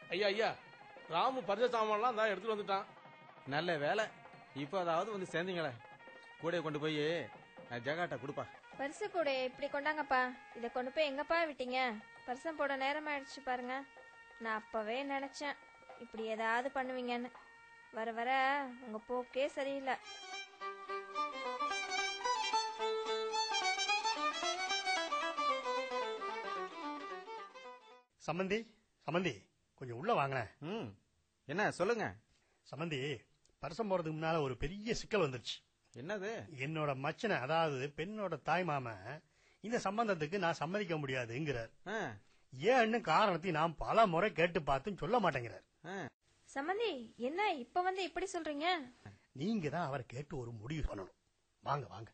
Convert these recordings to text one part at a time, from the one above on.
ஐயா ஐயா ராமு பரிச சாமான்லாம் தான் எடுத்துட்டு வந்துட்டான் நல்ல வேலை இப்போ அதாவது வந்து சேர்ந்தீங்களே கூடைய கொண்டு போய் ஜகாட்டா கொடுப்பா பரிசு கூட இப்படி கொண்டாங்கப்பா இதை கொண்டு போய் எங்கப்பா விட்டீங்க பரிசம் போட நேரம் ஆயிடுச்சு பாருங்க நான் அப்பவே நினைச்சேன் இப்படி ஏதாவது பண்ணுவீங்கன்னு வர வர உங்க போக்கே சரியில்லை சம்மந்தி சம்மந்தி கொஞ்சம் உள்ள வாங்கினேன் ம் என்ன சொல்லுங்க சம்மந்தி பரிசம் போறதுக்கு முன்னால ஒரு பெரிய சிக்கல் வந்துருச்சு என்னது என்னோட மச்சனை அதாவது பெண்ணோட தாய் மாமன் இந்த சம்பந்தத்துக்கு நான் சம்மதிக்க முடியாதுங்கிறார் ஆ, ஏன்னு காரணத்தை நான் பல முறை கேட்டு பார்த்தும் சொல்ல மாட்டேங்கிறார் ஆ. சம்மந்தி என்ன இப்ப வந்து இப்படி சொல்றீங்க நீங்க தான் அவரை கேட்டு ஒரு முடிவு பண்ணணும் வாங்க வாங்க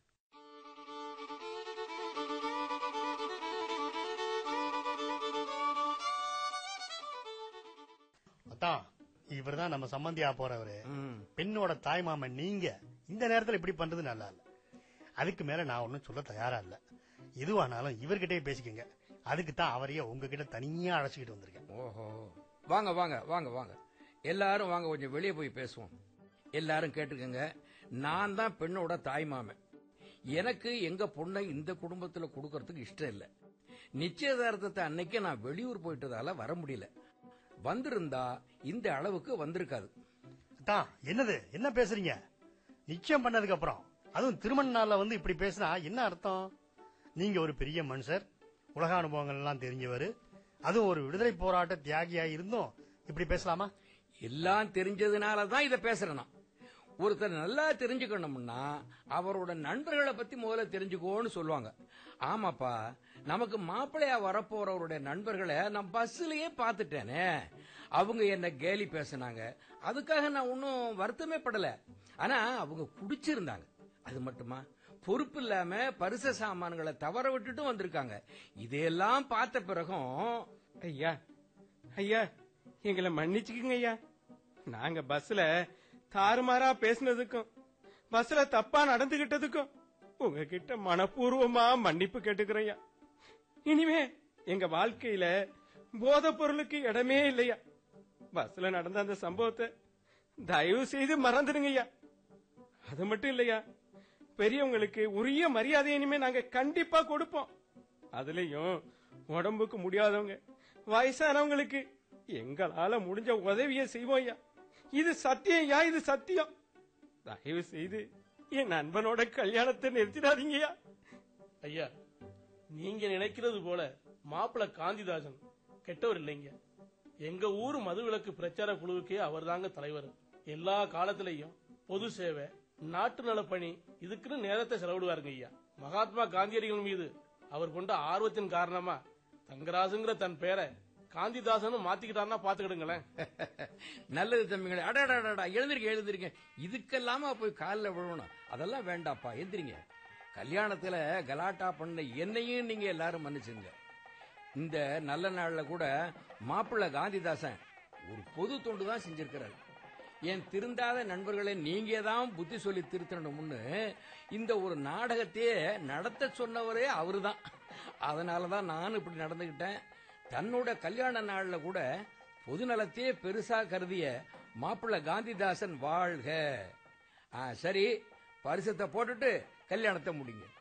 அதான் இவர்தான் நம்ம சம்பந்தியா போறவரு ம். பெண்ணோட தாய் மாமன் நீங்க இந்த நேரத்துல இப்படி பண்றது நல்லா இல்ல அதுக்கு மேல நான் ஒன்னும் சொல்ல தயாரா இல்ல எதுவானாலும் இவர்கிட்டயே பேசிக்கங்க அதுக்கு தான் அவரையே உங்ககிட்ட தனியா அழைச்சிக்கிட்டு வந்திருக்கேன் ஓஹோ வாங்க வாங்க வாங்க வாங்க எல்லாரும் வாங்க கொஞ்சம் வெளியே போய் பேசுவோம் எல்லாரும் கேட்டுக்கங்க நான் தான் பெண்ணோட தாய் மாமன் எனக்கு எங்க பொண்ணை இந்த குடும்பத்துல கொடுக்கறதுக்கு இஷ்டம் இல்ல நிச்சயதார்த்தத்தை அன்னைக்கு நான் வெளியூர் போயிட்டதால வர முடியல வந்திருந்தா இந்த அளவுக்கு வந்திருக்காது அதான் என்னது என்ன பேசுறீங்க நிச்சயம் பண்ணதுக்கு அப்புறம் அதுவும் திருமண நாள்ல வந்து இப்படி பேசினா என்ன அர்த்தம் நீங்க ஒரு பெரிய மனுஷர் உலக அனுபவங்கள் எல்லாம் தெரிஞ்சவர் அதுவும் ஒரு விடுதலை போராட்ட தியாகியா இருந்தும் இப்படி பேசலாமா எல்லாம் தெரிஞ்சதுனால தான் இதை பேசுறேன் நான். ஒருத்தர் நல்லா தெரிஞ்சுக்கணும்னா அவரோட நண்பர்களை பத்தி முதல்ல தெரிஞ்சுக்கோன்னு சொல்லுவாங்க ஆமாப்பா நமக்கு மாப்பிள்ளையா வரப்போறவருடைய நண்பர்களை நான் பஸ்லயே பார்த்துட்டேனே அவங்க என்ன கேலி பேசினாங்க அதுக்காக நான் ஒன்னும் வருத்தமே படல ஆனா அவங்க குடிச்சிருந்தாங்க அது மட்டுமா பொறுப்பு இல்லாம பரிச சாமான்களை தவற விட்டுட்டு வந்திருக்காங்க இதையெல்லாம் பார்த்த பிறகும் ஐயா ஐயா எங்களை மன்னிச்சுக்குங்க ஐயா நாங்க பஸ்ல தாறுமாறா பேசினதுக்கும் பஸ்ல தப்பா நடந்துகிட்டதுக்கும் உங்ககிட்ட மனப்பூர்வமா மன்னிப்பு கேட்டுக்கிறேன் ஐயா இனிமே எங்க வாழ்க்கையில போதைப் பொருளுக்கு இடமே இல்லையா பஸ்ல நடந்த அந்த சம்பவத்தை தயவு செய்து மறந்துடுங்க ஐயா அது மட்டும் இல்லையா பெரியவங்களுக்கு உரிய மரியாதை இனிமே நாங்க கண்டிப்பா கொடுப்போம் அதுலயும் உடம்புக்கு முடியாதவங்க வயசானவங்களுக்கு எங்களால முடிஞ்ச உதவியை செய்வோம் ஐயா இது சத்தியம் ஐயா இது சத்தியம் தயவு செய்து என் நண்பனோட கல்யாணத்தை நிறுத்திடாதீங்கய்யா ஐயா நீங்க நினைக்கிறது போல மாப்பிள்ள காந்திதாசன் கெட்டவர் இல்லைங்க எங்க ஊர் மதுவிலக்கு பிரச்சார குழுவுக்கே அவர்தாங்க தலைவர் எல்லா காலத்திலையும் பொது சேவை நாட்டு நலப்பணி இதுக்குன்னு நேரத்தை செலவிடுவாருங்க ஐயா மகாத்மா காந்தியடிகள் மீது அவர் கொண்ட ஆர்வத்தின் காரணமா தங்கராசுங்கிற தன் பேரை காந்திதாசனும் மாத்திக்கிட்டாருன்னா பாத்துக்கிடுங்களேன் நல்லது தம்பிங்களே அடடா எழுந்திருக்க எழுந்திருக்க இதுக்கெல்லாமா போய் காலில் விழணும் அதெல்லாம் வேண்டாப்பா எந்திரிங்க கல்யாணத்துல கலாட்டா பண்ண என்னையும் நீங்க எல்லாரும் மன்னிச்சுங்க இந்த நல்ல நாள்ல கூட மாப்பிள்ளை காந்திதாசன் ஒரு பொது தொண்டு தான் செஞ்சிருக்கிறாரு என் திருந்தாத நண்பர்களை நீங்க தான் புத்தி சொல்லி திருத்தணும்னு இந்த ஒரு நாடகத்தையே நடத்த சொன்னவரே அவருதான் அதனாலதான் நான் இப்படி நடந்துகிட்டேன் தன்னோட கல்யாண நாள்ல கூட பொது நலத்தையே பெருசா கருதிய மாப்பிள்ளை காந்திதாசன் வாழ்க ஆ, சரி பரிசத்தை போட்டுட்டு கல்யாணத்தை முடிங்க